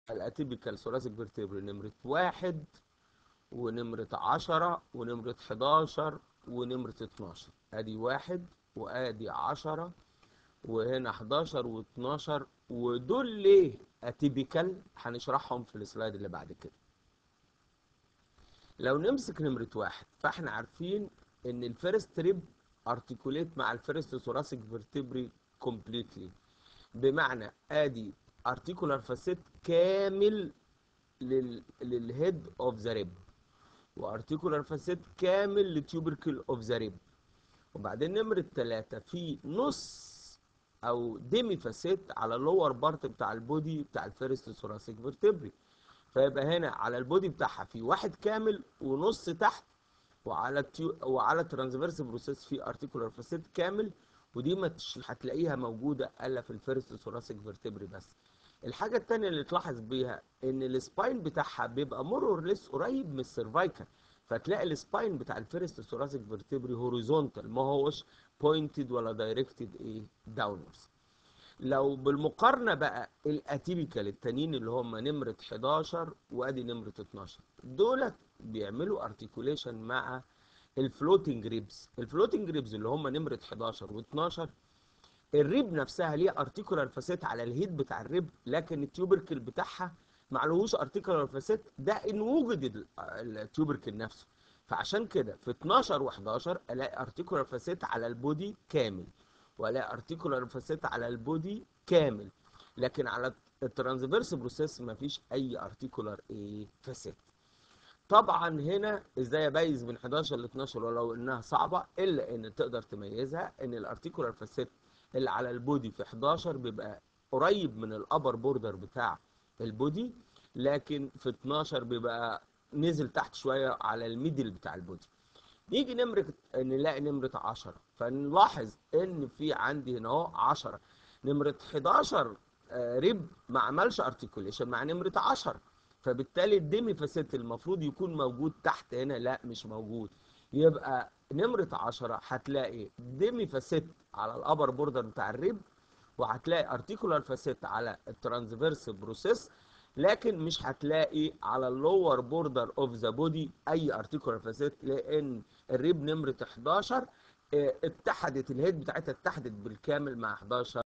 الاتيبيكال ثوراسيك فيرتبري نمرة واحد ونمرة عشرة ونمرة حداشر ونمرة اتناشر ادي واحد وادي عشرة وهنا حداشر واتناشر ودول ليه اتيبيكال هنشرحهم في السلايد اللي بعد كده لو نمسك نمرة واحد فاحنا عارفين ان الفيرست ريب ارتكوليت مع الفيرست ثوراسيك فيرتبري كومبليتلي بمعنى ادي ارتيكولار فاسيت كامل لل للهيد اوف ذا ريب وارتيكولار فاسيت كامل لتيوبركل اوف ذا ريب وبعدين نمرة ثلاثة في نص او ديمي فاسيت على اللور بارت بتاع البودي بتاع الفيرست ثوراسيك فيرتبري فيبقى هنا على البودي بتاعها في واحد كامل ونص تحت وعلى التيو... وعلى الترانسفيرس بروسيس في ارتيكولار فاسيت كامل ودي مش هتلاقيها موجوده الا في الفيرست ثوراسيك فيرتبري بس الحاجه الثانيه اللي تلاحظ بيها ان السباين بتاعها بيبقى مور اور ليس قريب من السيرفايكال فتلاقي السباين بتاع الفيرست ثوراسيك فيرتبري هوريزونتال ما هوش بوينتد ولا دايركتد ايه داونورز لو بالمقارنه بقى الاتيبيكال التانيين اللي هم نمره 11 وادي نمره 12 دولت بيعملوا ارتكوليشن مع الفلوتنج ريبس الفلوتنج ريبس اللي هم نمره 11 و12 الريب نفسها ليها ارتيكولار فاسيت على الهيد بتاع الريب لكن التيوبركل بتاعها معلهوش ارتيكولار فاسيت ده ان وجد التيوبركل نفسه فعشان كده في 12 و11 الاقي ارتيكولار فاسيت على البودي كامل والاقي ارتيكولار فاسيت على البودي كامل لكن على الترانسفيرس بروسيس مفيش اي ارتيكولار ايه فاسيت طبعا هنا ازاي اميز من 11 ل 12 ولو انها صعبه الا ان تقدر تميزها ان الارتيكولار فاسيت اللي على البودي في 11 بيبقى قريب من الابر بوردر بتاع البودي لكن في 12 بيبقى نزل تحت شويه على الميدل بتاع البودي نيجي نمرة نلاقي نمرة 10 فنلاحظ ان في عندي هنا اهو 10 نمرة 11 ريب ما عملش ارتكوليشن مع نمرة 10 فبالتالي الديمي فاسيت المفروض يكون موجود تحت هنا لا مش موجود يبقى نمرة 10 هتلاقي ديمي فاسيت على الابر بوردر بتاع الريب وهتلاقي ارتيكولار فاسيت على الترانسفيرس بروسيس لكن مش هتلاقي على اللور بوردر اوف ذا بودي اي ارتيكولار فاسيت لان الريب نمرة 11 اتحدت الهيد بتاعتها اتحدت بالكامل مع 11